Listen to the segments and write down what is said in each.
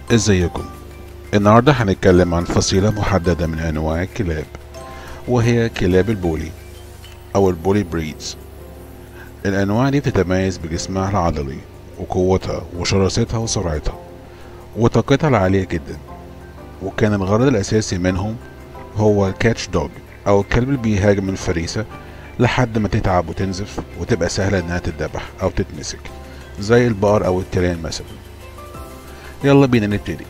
ازيكم النهاردة هنتكلم عن فصيلة محددة من انواع الكلاب وهي كلاب البولي او البولي بريدز الانواع دي بتتميز بجسمها العضلي وقوتها وشراستها وسرعتها وطاقتها العالية جدا وكان الغرض الاساسي منهم هو الكاتش دوج او الكلب اللي بيهاجم الفريسة لحد ما تتعب وتنزف وتبقى سهلة انها تتذبح او تتمسك زي البقر او التيران مثلا يلا بينا نبتدي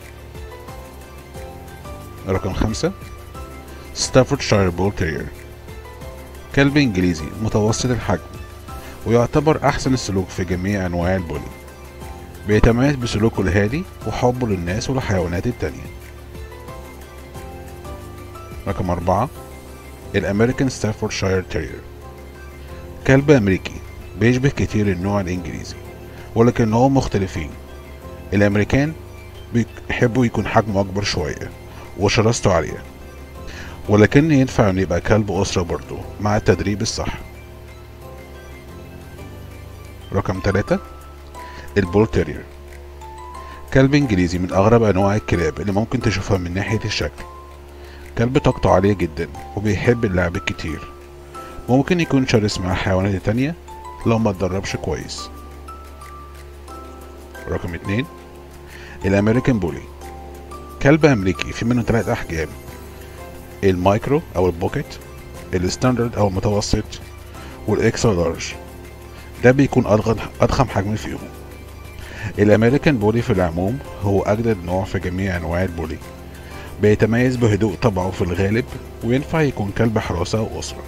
رقم خمسة ستافورد بول تيرير كلب انجليزي متوسط الحجم ويعتبر احسن السلوك في جميع انواع البولي بيتميز بسلوكه الهادي وحبه للناس والحيوانات التانية رقم أربعة الأمريكان ستافوردشاير تيرير كلب أمريكي بيشبه كتير النوع الإنجليزي ولكنهم مختلفين الأمريكان بيحبوا يكون حجمه أكبر شوية وشراسته عالية ولكن ينفع إنه يبقى كلب أسرة برضه مع التدريب الصح رقم تلاتة البول تيرير كلب إنجليزي من أغرب أنواع الكلاب اللي ممكن تشوفها من ناحية الشكل كلب طاقته عالية جدا وبيحب اللعب الكتير ممكن يكون شرس مع حيوانات تانية لو ما اتدربش كويس رقم اتنين الامريكان بولي كلب امريكي في منه تلات احجام المايكرو او البوكيت الستاندرد او المتوسط والاكسترا لارج ده بيكون أضغط اضخم حجم فيهم الامريكان بولي في العموم هو اجدد نوع في جميع انواع البولي بيتميز بهدوء طبعه في الغالب وينفع يكون كلب حراسة أو أسرة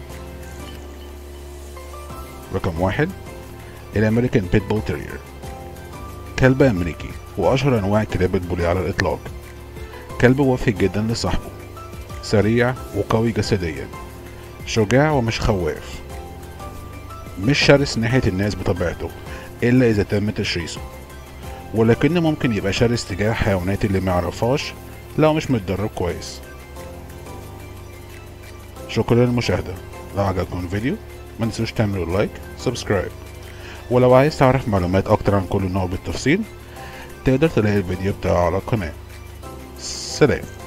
رقم واحد الأمريكان بيت بول تيرير كلب أمريكي وأشهر أنواع كلاب البولي على الإطلاق كلب وفي جدا لصاحبه سريع وقوي جسديا شجاع ومش خواف مش شرس ناحية الناس بطبيعته إلا إذا تم تشريسه ولكنه ممكن يبقى شرس تجاه الحيوانات اللي معرفهاش لو مش متدرب كويس شكرا للمشاهدة لو عجبكم الفيديو ما تنسوش تعملوا لايك سبسكرايب ولو عايز تعرف معلومات اكتر عن كل نوع بالتفصيل تقدر تلاقي الفيديو بتاعه على القناة سلام